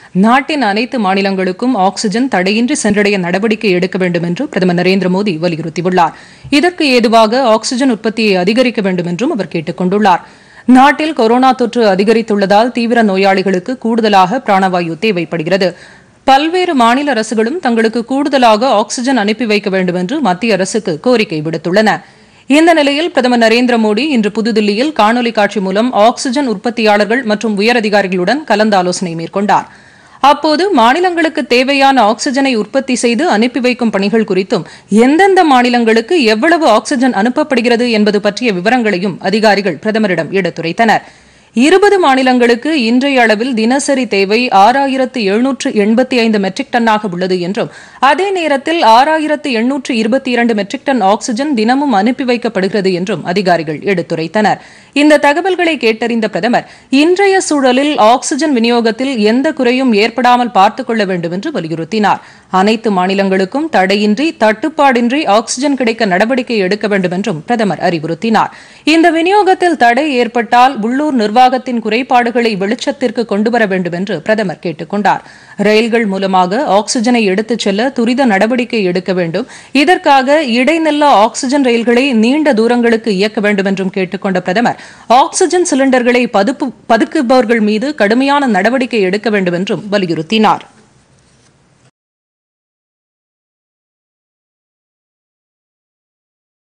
நாட்டின் அனைத்து மாநிலங்களுக்கும் ஆக்ஸிஜன் தடையின்றி சென்றடைய நடவடிக்கை எடுக்க வேண்டும் என்று பிரதமர் நரேந்திர மோடி வலியுறுத்தியுள்ளார் இதற்கு ஏதுவாக ஆக்ஸிஜன் உற்பத்தியை அதிகரிக்க வேண்டும் என்றும் அவர் கேட்டுக் கொண்டுள்ளார் நாட்டில் கொரோனா தொற்று அதிகரித்துள்ளதால் தீவிர நோயாளிகளுக்கு கூடுதலாக பிராணவாயு தேவைப்படுகிறது பல்வேறு மாநில அரசுகளும் தங்களுக்கு கூடுதலாக ஆக்ஸிஜன் அனுப்பி வைக்க வேண்டும் என்று மத்திய அரசுக்கு கோரிக்கை விடுத்துள்ளன இந்த நிலையில் பிரதமர் நரேந்திர மோடி இன்று புதுதில்லியில் காணொலி காட்சி மூலம் ஆக்ஸிஜன் உற்பத்தியாளர்கள் மற்றும் உயரதிகாரிகளுடன் கலந்தாலோசனை மேற்கொண்டார் அப்போது மாநிலங்களுக்கு தேவையான ஆக்ஸிஜனை உற்பத்தி செய்து அனுப்பி வைக்கும் பணிகள் குறித்தும் எந்தெந்த மாநிலங்களுக்கு எவ்வளவு ஆக்ஸிஜன் அனுப்பப்படுகிறது என்பது பற்றிய விவரங்களையும் அதிகாரிகள் பிரதமரிடம் எடுத்துரைத்தனர் இருபது மாநிலங்களுக்கு இன்றைய அளவில் தினசரி தேவை ஆறாயிரத்து எழுநூற்று எண்பத்தி ஐந்து மெட்ரிக் டன்னாக உள்ளது என்றும் அதே நேரத்தில் ஆறாயிரத்து எண்ணூற்று இருபத்தி இரண்டு மெட்ரிக் டன் ஆக்ஸிஜன் தினமும் அனுப்பி வைக்கப்படுகிறது என்றும் அதிகாரிகள் எடுத்துரைத்தனர் இந்த தகவல்களை கேட்டறிந்த பிரதமர் இன்றைய சூழலில் ஆக்ஸிஜன் விநியோகத்தில் எந்த குறையும் ஏற்படாமல் பார்த்துக் கொள்ள வேண்டும் என்று வலியுறுத்தினார் அனைத்து மாநிலங்களுக்கும் தடையின்றி தட்டுப்பாடின்றி ஆக்ஸிஜன் கிடைக்க நடவடிக்கை எடுக்க வேண்டும் என்றும் பிரதமர் அறிவுறுத்தினார் இந்த விநியோகத்தில் தடை ஏற்பட்டால் உள்ளூர் நிர்வாகத்தின் குறைபாடுகளை வெளிச்சத்திற்கு கொண்டுவர வேண்டும் என்று பிரதமர் கேட்டுக் கொண்டார் ரயில்கள் மூலமாக ஆக்ஸிஜனை எடுத்துச் செல்ல துரித நடவடிக்கை எடுக்க வேண்டும் இதற்காக இடைநில்லா ஆக்ஸிஜன் ரயில்களை நீண்ட தூரங்களுக்கு இயக்க வேண்டும் என்றும் கேட்டுக்கொண்ட பிரதமர் ஆக்ஸிஜன் சிலிண்டர்களை பதுப்பு பதுக்குபவர்கள் மீது கடுமையான நடவடிக்கை எடுக்க வேண்டும் என்றும் வலியுறுத்தினார்